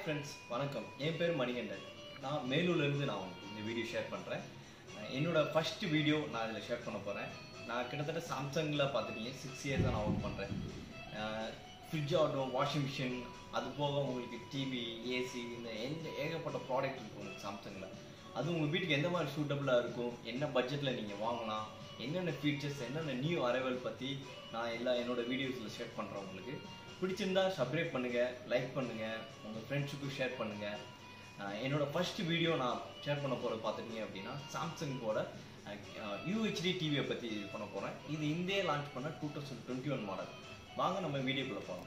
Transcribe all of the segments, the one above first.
friends வணக்கம் என் பேர் மணிகண்டன் நான் மேலூர்லேருந்து நான் உங்களுக்கு இந்த வீடியோ ஷேர் பண்ணுறேன் என்னோட ஃபர்ஸ்ட் வீடியோ நான் இதில் ஷேர் பண்ண போகிறேன் நான் கிட்டத்தட்ட சாம்சங்கில் பார்த்துட்டீங்க சிக்ஸ் இயர்ஸ் தான் நான் ஒர்க் பண்ணுறேன் ஃப்ரிட்ஜ் ஆகட்டும் வாஷிங் மிஷின் அது போக உங்களுக்கு டிவி ஏசி இந்த எந்த ஏகப்பட்ட ப்ராடக்ட் இருக்கும் உங்களுக்கு சாம்சங்கில் அது உங்கள் வீட்டுக்கு எந்த மாதிரி சூட்டபுளாக இருக்கும் என்ன பட்ஜெட்டில் நீங்கள் வாங்கலாம் என்னென்ன ஃபீச்சர்ஸ் என்னென்ன நியூ அரைவல் பற்றி நான் எல்லா என்னோட வீடியோஸில் ஷேர் பண்ணுறேன் உங்களுக்கு பிடிச்சிருந்தா சப்ஸ்கிரைப் பண்ணுங்கள் லைக் பண்ணுங்கள் உங்கள் ஃப்ரெண்ட்ஸுக்கும் ஷேர் பண்ணுங்கள் என்னோட ஃபர்ஸ்ட் வீடியோ நான் ஷேர் பண்ண போகிறது பார்த்துட்டீங்க அப்படின்னா சாம்சங்கோட யூஹெச்டி டிவியை பற்றி இது பண்ண போகிறேன் இது இந்தியா லான்ச் பண்ண two thousand twenty one model வாங்க நம்ம வீடியோக்குள்ளே போகலாம்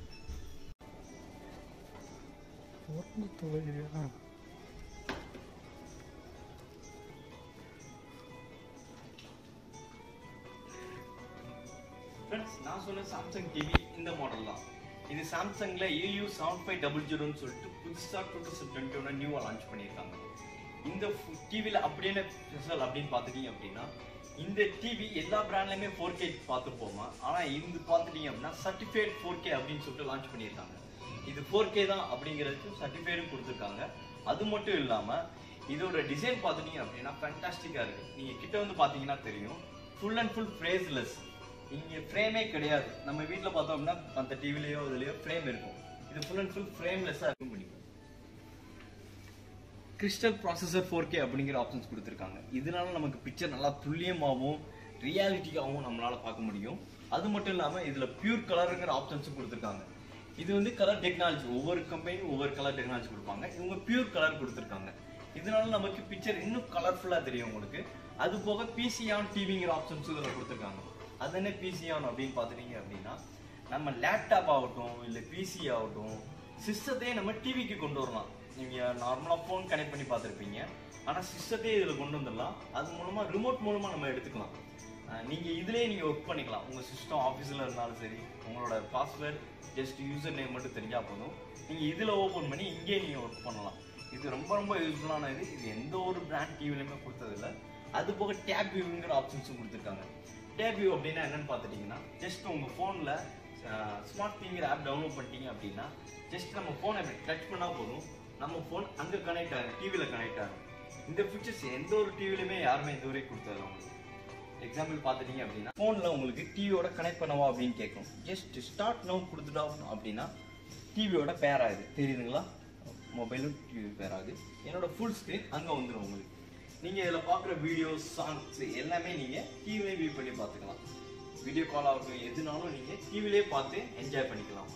பொருள் தொலையா ஃப்ரெண்ட்ஸ் நான் சொன்ன சாம்சங் டிவி இந்த மாடல் தான் இது சாம்சங்ல ஏயு செவன் ஃபைவ் டபுள் ஜீரோன்னு சொல்லிட்டு புதுசாக டூ தௌசண்ட் டுவெண்ட்டி ஒன் நியூவாக லான்ச் பண்ணியிருக்காங்க இந்த டிவியில் அப்படி என்ன ஸ்பெஷல் அப்படின்னு பார்த்துட்டீங்க அப்படின்னா இந்த டிவி எல்லா பிராண்ட்லையுமே ஃபோர் கே பார்த்துருப்போமா ஆனால் இது பார்த்துட்டீங்க அப்படின்னா சர்டிஃபைட் ஃபோர் கே அப்படின்னு சொல்லிட்டு லான்ச் பண்ணியிருக்காங்க இது ஃபோர் கே தான் அப்படிங்கிறதுக்கு சர்டிஃபைடும் கொடுத்துருக்காங்க அது மட்டும் இல்லாமல் இதோட டிசைன் பார்த்துட்டீங்க அப்படின்னா ஃபேண்டாஸ்டிக்காக இருக்குது நீங்கள் கிட்ட வந்து பார்த்தீங்கன்னா தெரியும் ஃபுல் அண்ட் ஃபுல் ஃப்ரேஸ்லெஸ் இங்கே ஃப்ரேமே கிடையாது நம்ம வீட்டில் பார்த்தோம் அப்படின்னா அந்த டிவிலையோ இதுலையோ ஃப்ரேம் இருக்கும் இது ஃபுல் அண்ட் ஃபுல் ஃப்ரேம்லெஸ்ஸாக இருக்கும் பண்ணிக்கும் கிறிஸ்டல் ப்ராசஸர் ஃபோர் கே அப்படிங்கிற ஆப்ஷன்ஸ் கொடுத்துருக்காங்க இதனால நமக்கு பிக்சர் நல்லா துல்லியமாகவும் ரியாலிட்டியாகவும் நம்மளால பார்க்க முடியும் அது மட்டும் இல்லாமல் இதில் பியூர் கலருங்கிற ஆப்ஷன்ஸும் கொடுத்துருக்காங்க இது வந்து கலர் டெக்னாலஜி ஒவ்வொரு கம்பெனியும் ஒவ்வொரு கலர் டெக்னாலஜி கொடுப்பாங்க இவங்க பியூர் கலர் கொடுத்துருக்காங்க இதனால நமக்கு பிக்சர் இன்னும் கலர்ஃபுல்லாக தெரியும் உங்களுக்கு அது போக பிசி ஆன் டிவிங்கிற ஆப்ஷன்ஸும் இதில் கொடுத்துருக்காங்க அது என்ன பிசி ஆன் அப்படின்னு பார்த்துட்டீங்க அப்படின்னா நம்ம லேப்டாப் ஆகட்டும் இல்லை பிசி ஆகட்டும் சிஸ்டத்தையே நம்ம டிவிக்கு கொண்டு வரலாம் நீங்கள் நார்மலாக ஃபோன் கனெக்ட் பண்ணி பார்த்துருப்பீங்க ஆனால் சிஸ்டத்தையே இதில் கொண்டு வந்துடலாம் அது மூலமாக ரிமோட் மூலமாக நம்ம எடுத்துக்கலாம் அஹ் நீங்க இதுலயே நீங்க ஒர்க் பண்ணிக்கலாம் உங்க சிஸ்டம் ஆஃபீஸில் இருந்தாலும் சரி உங்களோட பாஸ்வேர்ட் ஜஸ்ட் யூசர் நேம் மட்டும் தெரிஞ்சா போதும் நீங்க இதுல ஓபன் பண்ணி இங்கே நீங்க ஒர்க் பண்ணலாம் இது ரொம்ப ரொம்ப யூஸ்ஃபுல்லான இது இது எந்த ஒரு பிராண்ட் டிவிலையுமே கொடுத்ததில்ல அது போக டேப் வியூங்கிற ஆப்ஷன்ஸும் கொடுத்துருக்காங்க டேப் வியூ அப்படின்னா என்னன்னு பார்த்துட்டீங்கன்னா ஜஸ்ட் உங்க ஃபோனில் ஸ்மார்ட் ஃபிங்கர் ஆப் டவுன்லோட் பண்ணிட்டீங்க அப்படின்னா ஜஸ்ட் நம்ம ஃபோனை டச் பண்ணால் போதும் நம்ம ஃபோன் அங்கே கனெக்ட் ஆகும் டிவியில் கனெக்ட் ஆகும் இந்த ஃபீச்சர்ஸ் எந்த ஒரு டிவிலையுமே யாருமே இது வரைக்கும் கொடுத்ததில்ல உங்களுக்கு எக்ஸாம்பிள் பார்த்துட்டீங்க அப்படின்னா ஃபோனில் உங்களுக்கு டிவியோட கனெக்ட் பண்ணவா அப்படின்னு கேட்கும் ஜஸ்ட் ஸ்டார்ட் நவு கொடுத்துட்டோம் அப்படின்னா டிவியோட பேர் ஆகுது தெரியுதுங்களா மொபைலும் டிவி பேர் ஆகுது என்னோட ஃபுல் ஸ்க்ரீன் அங்கே வந்துடும் உங்களுக்கு நீங்கள் இதில் பார்க்குற வீடியோஸ் சாங்ஸ் எல்லாமே நீங்கள் டிவிலே வியூ பண்ணி பார்த்துக்கலாம் வீடியோ கால் ஆகட்டும் எதுனாலும் நீங்கள் டிவிலே பார்த்து என்ஜாய் பண்ணிக்கலாம்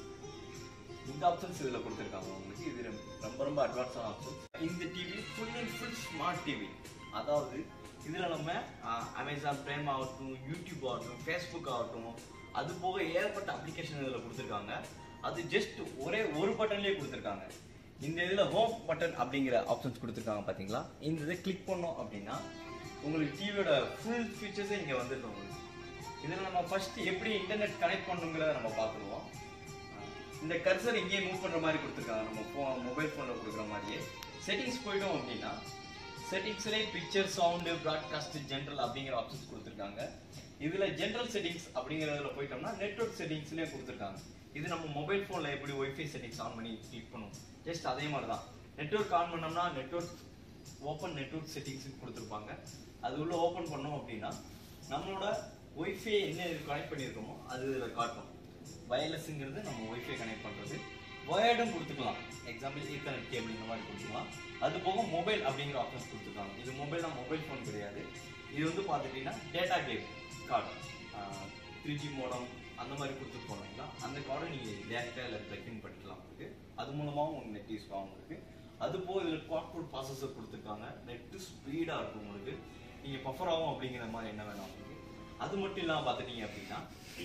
இந்த ஆப்ஷன்ஸ் இதில் கொடுத்துருக்காங்க உங்களுக்கு இது ரொம்ப ரொம்ப அட்வான்ஸான ஆப்ஷன் இந்த TV full and full smart TV அதாவது இதில் நம்ம அமேசான் பிரைம் ஆகட்டும் யூடியூப் ஆகட்டும் ஃபேஸ்புக் ஆகட்டும் அது போக ஏகப்பட்ட அப்ளிகேஷன் இதில் கொடுத்துருக்காங்க அது ஜஸ்ட் ஒரே ஒரு பட்டன்லேயே கொடுத்துருக்காங்க இந்த இதில் ஹோம் பட்டன் அப்படிங்கிற ஆப்ஷன்ஸ் கொடுத்துருக்காங்க பார்த்தீங்களா இந்த இதை கிளிக் பண்ணோம் அப்படின்னா உங்களுக்கு டிவியோட ஃபுல் ஃபீச்சர்ஸே இங்கே வந்துடும் உங்களுக்கு இதில் நம்ம ஃபர்ஸ்ட் எப்படி இன்டர்நெட் கனெக்ட் பண்ணுங்கிறத நம்ம பார்த்துருவோம் இந்த கர்சர் இங்கேயே மூவ் பண்ற மாதிரி கொடுத்துருக்காங்க நம்ம ஃபோன் மொபைல் ஃபோனில் கொடுக்குற மாதிரியே செட்டிங்ஸ் போயிட்டோம் அப்படின்னா செட்டிங்ஸ்லேயே பிக்சர் சவுண்டு ப்ராட்காஸ்ட் ஜென்ரல் அப்படிங்கிற ஆப்ஷன்ஸ் கொடுத்துருக்காங்க இதில் ஜென்ரல் செட்டிங்ஸ் அப்படிங்கிறதுல போயிட்டோம்னா நெட்ஒர்க் செட்டிங்ஸ்லேயே கொடுத்துருக்காங்க இது நம்ம மொபைல் ஃபோனில் எப்படி ஒய்ஃபை செட்டிங்ஸ் ஆன் பண்ணி கிளிக் பண்ணுவோம் ஜஸ்ட் அதே மாதிரி தான் நெட்ஒர்க் ஆன் பண்ணோம்னா நெட்ஒர்க் ஓப்பன் நெட்ஒர்க் செட்டிங்ஸ் கொடுத்துருப்பாங்க அது உள்ள ஓப்பன் பண்ணோம் அப்படின்னா நம்மளோட ஒய்ஃபை என்ன கனெக்ட் பண்ணியிருக்கோமோ அது இதில் காட்டும் வயர்லெஸ்ங்கிறது நம்ம ஒய்ஃபை கனெக்ட் பண்ணுறது வயர்டும் கொடுத்துக்கலாம் எக்ஸாம்பிள் ஈத்தர்நெட் கேபிள் இந்த மாதிரி கொடுத்துக்கலாம் அது போக மொபைல் அப்படிங்கிற ஆப்ஷன்ஸ் கொடுத்துருக்காங்க இது மொபைல்னா மொபைல் ஃபோன் கிடையாது இது வந்து பார்த்துட்டீங்கன்னா data cable card three G modem அந்த மாதிரி கொடுத்துட்டு போனீங்களா அந்த கார்டை நீங்கள் டேரெக்டாக இல்லை ப்ளக்இன் பண்ணிக்கலாம் உங்களுக்கு அது மூலமாகவும் உங்களுக்கு நெட் யூஸ் ஆகும் உங்களுக்கு அது போக இதில் குவாட்ஃபுல் ப்ராசஸர் கொடுத்துருக்காங்க நெட்டு ஸ்பீடாக இருக்கும் உங்களுக்கு நீங்கள் பஃபர் ஆகும் அப்படிங்கிற மாதிரி என்ன வேணும் உங்களுக்கு அது மட்டும் இல்லாமல் பார்த்துட்டீங்க அப்படின்னா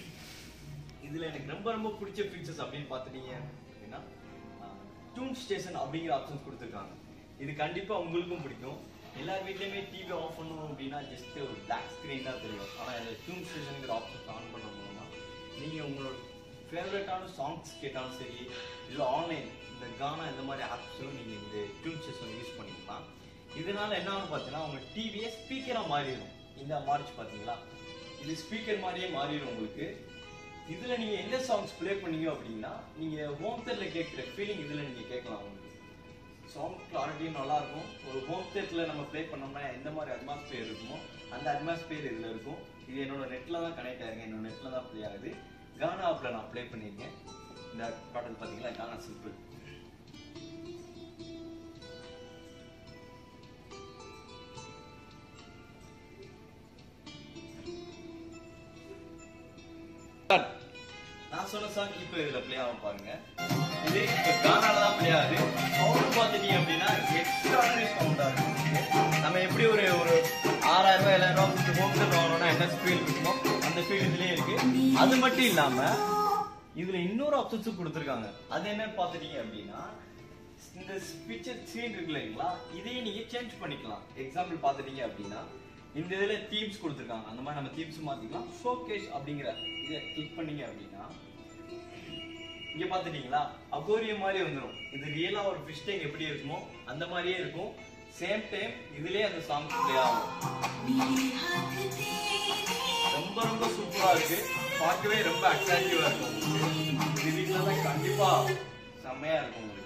இதுல எனக்கு ரொம்ப ரொம்ப பிடிச்ச ஃபீச்சர்ஸ் அப்படின்னு பார்த்துட்டீங்க அப்படின்னா டியூன் ஸ்டேஷன் அப்படிங்கிற ஆப்ஷன்ஸ் கொடுத்துருக்காங்க இது கண்டிப்பா உங்களுக்கும் பிடிக்கும் எல்லார் வீட்லயுமே டிவி ஆஃப் பண்ணணும் அப்படின்னா ஜஸ்ட் ஒரு பிளாக் ஸ்க்ரீன் தான் தெரியும் ஆனா இந்த டியூன் ஸ்டேஷனுங்கிற ஆப்ஷன்ஸ் ஆன் பண்ண மூலமா நீங்க உங்களோட ஃபேவரட்டான சாங்ஸ் கேட்டாலும் சரி இல்லை ஆன்லைன் இந்த கானா இந்த மாதிரி ஆப்ஸும் நீங்க இந்த டியூன் ஸ்டேஷன் யூஸ் பண்ணிக்கலாம் இதனால என்ன ஆகும் பார்த்தீங்கன்னா உங்க டிவியே ஸ்பீக்கரா மாறிடும் இந்த மாறிச்சு பார்த்தீங்களா இது ஸ்பீக்கர் மாதிரியே மாறிடும் உங்களுக்கு இதுல நீங்க எந்த சாங்ஸ் ப்ளே பண்ணீங்க அப்படின்னா நீங்க ஹோம் தேட்டர்ல கேட்குற ஃபீலிங் இதுல நீங்க கேட்கலாம் உங்களுக்கு சவுண்ட் கிளாரிட்டியும் நல்லா இருக்கும் ஒரு ஹோம் தேட்டர்ல நம்ம ப்ளே பண்ணோம்னா எந்த மாதிரி அட்மாஸ்பியர் இருக்குமோ அந்த அட்மாஸ்பியர் இதுல இருக்கும் இது என்னோட நெட்ல தான் கனெக்ட் ஆயிருக்கு என்னோட நெட்ல தான் ப்ளே ஆகுது கானா ஆப்ல நான் ப்ளே பண்ணியிருக்கேன் இந்த பாடல் பாத்தீங்களா கானா சிம்பிள் நான் சொன்ன சாங் இப்போ இதுல ப்ளே ஆகும் பாருங்க இது இப்போ கானால தான் ப்ளே ஆகுது சவுண்ட் பார்த்துட்டீங்க அப்படின்னா எக்ஸ்ட்ராடனரி சவுண்டா இருக்கும் நம்ம எப்படி ஒரு ஒரு ஆறாயிரம் ரூபாய் ஏழாயிரம் ரூபாய் கொடுத்து ஹோம் தேட்டர் வாங்கணும்னா என்ன ஃபீல் இருக்குமோ அந்த ஃபீல் இதுலயே இருக்கு அது மட்டும் இல்லாம இதுல இன்னொரு ஆப்ஷன்ஸும் கொடுத்துருக்காங்க அது என்னன்னு பார்த்துட்டீங்க அப்படின்னா இந்த பிக்சர் சீன் இருக்கு இல்லைங்களா இதையும் நீங்க சேஞ்ச் பண்ணிக்கலாம் எக்ஸாம்பிள் பார்த்துட்டீங்க அப்படின்னா இந்த இதுல தீம்ஸ் கொடுத்துருக்காங்க அந்த மாதிரி நம்ம தீம்ஸ் மாத்திக்கலாம் ஷோகேஸ் அப்படிங்கிற இதை கிளிக் பண்ணீங்க அப்படின்னா இங்க பாத்துட்டீங்களா அகோரியம் மாதிரி வந்துரும் இது ரியலா ஒரு ஃபிஷ் டேங்க் எப்படி இருக்குமோ அந்த மாதிரியே இருக்கும் சேம் டைம் இதுலயே அந்த சாங் ப்ளே ஆகும் ரொம்ப ரொம்ப சூப்பரா இருக்கு பார்க்கவே ரொம்ப அட்ராக்டிவா இருக்கும் இது வீட்டுல தான் கண்டிப்பா செம்மையா இருக்கும் உங்களுக்கு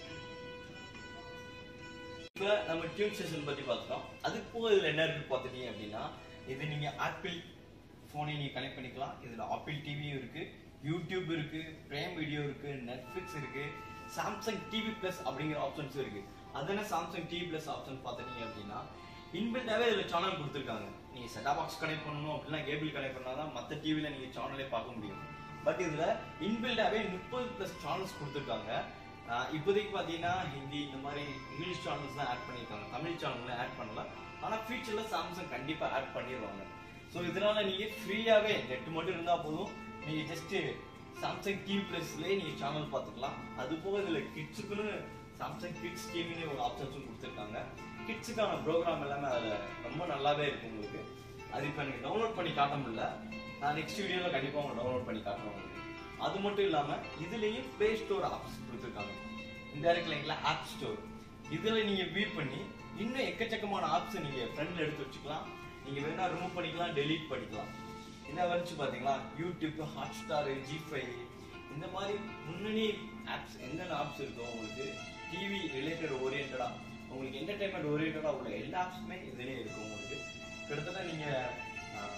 இப்ப நம்ம டியூன் செஷன் பத்தி பார்த்துட்டோம் அதுக்கு போக இதுல என்ன இருக்கு பார்த்துட்டீங்க அப்படின்னா இது நீங்க ஆப்பிள் போனை நீங்க கனெக்ட் பண்ணிக்கலாம் இதுல ஆப்பிள் டிவியும் இருக்கு யூடியூப் இருக்கு பிரேம் வீடியோ இருக்கு நெட்ஃபிளிக்ஸ் இருக்கு சாம்சங் டிவி பிளஸ் அப்படிங்கிற ஆப்ஷன்ஸ் இருக்கு அது என்ன சாம்சங் டிவி பிளஸ் ஆப்ஷன் பார்த்துட்டீங்க அப்படின்னா இன்பில்டாவே இதுல சேனல் கொடுத்துருக்காங்க நீங்க செட்டா பாக்ஸ் கனெக்ட் பண்ணணும் அப்படின்னா கேபிள் கனெக்ட் பண்ணாதான் மத்த டிவில நீங்க சேனலே பார்க்க முடியும் பட் இதுல இன்பில்டாவே முப்பது பிளஸ் சேனல்ஸ் கொடுத்துருக்காங்க ஆஹ் இப்போதைக்கு பார்த்தீங்கன்னா ஹிந்தி இந்த மாதிரி இங்கிலீஷ் சேனல்ஸ் தான் ஆட் பண்ணியிருக்காங்க தமிழ் சேனல்ல ஆட் பண்ணல ஆனால் ஃபியூச்சரில் சாம்சங் கண்டிப்பாக ஆட் பண்ணிடுவாங்க ஸோ இதனால நீங்கள் ஃப்ரீயாகவே நெட் மட்டும் இருந்தால் போதும் நீங்கள் ஜஸ்ட்டு சாம்சங் டிவி ப்ளஸ்லேயே நீங்கள் சேனல் பார்த்துக்கலாம் அது போக இதில் கிட்ஸுக்குன்னு சாம்சங் கிட்ஸ் டிவின்னு ஒரு ஆப்ஷன்ஸும் கொடுத்துருக்காங்க கிட்ஸுக்கான ப்ரோக்ராம் எல்லாமே அதில் ரொம்ப நல்லாவே இருக்கும் உங்களுக்கு அது இப்போ எனக்கு டவுன்லோட் பண்ணி காட்ட முடியல நான் நெக்ஸ்ட் வீடியோவில் கண்டிப்பாக உங்களுக்கு டவுன்லோட் பண்ணி காட்டுறேன் உங்களுக்கு அது மட்டும் இல்லாம இதுலயும் பிளே ஸ்டோர் ஆப்ஸ் கொடுத்துருக்காங்க இந்த இருக்குல்லைங்களா ஆப் ஸ்டோர் இதுல நீங்க வியூ பண்ணி இன்னும் எக்கச்சக்கமான ஆப்ஸ் நீங்க ஃப்ரெண்ட்ல எடுத்து வச்சுக்கலாம் நீங்க வேணா ரிமூவ் பண்ணிக்கலாம் டெலீட் பண்ணிக்கலாம் என்ன வந்துச்சு பாத்தீங்களா YouTube Hotstar Zee five இந்த மாதிரி முன்னணி ஆப்ஸ் என்னென்ன ஆப்ஸ் இருக்கோ உங்களுக்கு டிவி ரிலேட்டட் ஓரியன்டா உங்களுக்கு என்டர்டைன்மெண்ட் ஓரியன்டா உள்ள எல்லா ஆப்ஸுமே இதுலயே இருக்கும் உங்களுக்கு கிட்டத்தட்ட நீங்க ஆஹ்,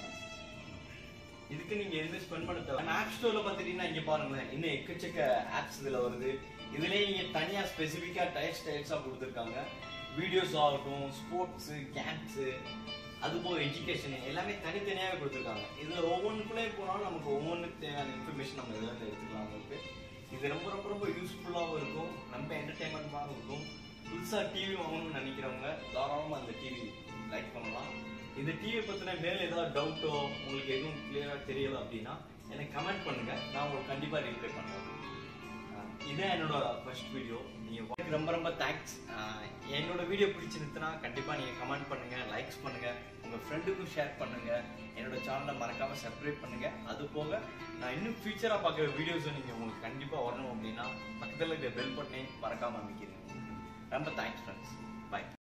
இதுக்கு நீங்க எந்த ஸ்பெண்ட் பண்ண தேவை ஆப் ஸ்டோர்ல பாத்துட்டீங்கன்னா இங்க பாருங்களேன் இன்னும் எக்கச்சக்க ஆப்ஸ் இதுல வருது இதுலயே நீங்க தனியா ஸ்பெசிபிக்கா டைல்ஸ் டைல்ஸா கொடுத்துருக்காங்க வீடியோஸ் ஆகட்டும் ஸ்போர்ட்ஸ் கேம்ஸ் அது போக எஜுகேஷன் எல்லாமே தனித்தனியாவே கொடுத்துருக்காங்க இதுல ஒவ்வொன்றுக்குள்ளே போனாலும் நமக்கு ஒவ்வொன்றுக்கு தேவையான இன்ஃபர்மேஷன் நம்ம இதுல இருந்து எடுத்துக்கலாம் உங்களுக்கு இது ரொம்ப ரொம்ப ரொம்ப யூஸ்ஃபுல்லாகவும் இருக்கும் நம்ம என்டர்டைன்மெண்ட்டாகவும் இருக்கும் புதுசா டிவி வாங்கணும்னு நினைக்கிறவங்க தாராளமா அந்த டிவி லைக் பண்ணலாம் இந்த டிவி பத்தின மேல ஏதாவது டவுட்டோ உங்களுக்கு எதுவும் கிளியரா தெரியல அப்படின்னா எனக்கு கமெண்ட் பண்ணுங்க நான் உங்களுக்கு கண்டிப்பா ரிப்ளை பண்ணுவேன் அஹ் இதான் என்னோட ஃபர்ஸ்ட் வீடியோ நீங்க உங்களுக்கு ரொம்ப ரொம்ப தேங்க்ஸ் என்னோட வீடியோ பிடிச்சிருந்துச்சுன்னா கண்டிப்பா நீங்க கமெண்ட் பண்ணுங்க லைக்ஸ் பண்ணுங்க உங்க ஃப்ரெண்டுக்கும் ஷேர் பண்ணுங்க என்னோட சேனலை மறக்காம சப்ஸ்கிரைப் பண்ணுங்க அது போக நான் இன்னும் ஃபியூச்சரா பார்க்குற வீடியோஸ் நீங்க உங்களுக்கு கண்டிப்பா வரணும் அப்படின்னா பக்கத்துல இருக்க பெல் பட்டனையும் மறக்காம அமைக்கிறேன் ரொம்ப தேங்க்ஸ் ஃப்ரெண்ட்ஸ் பை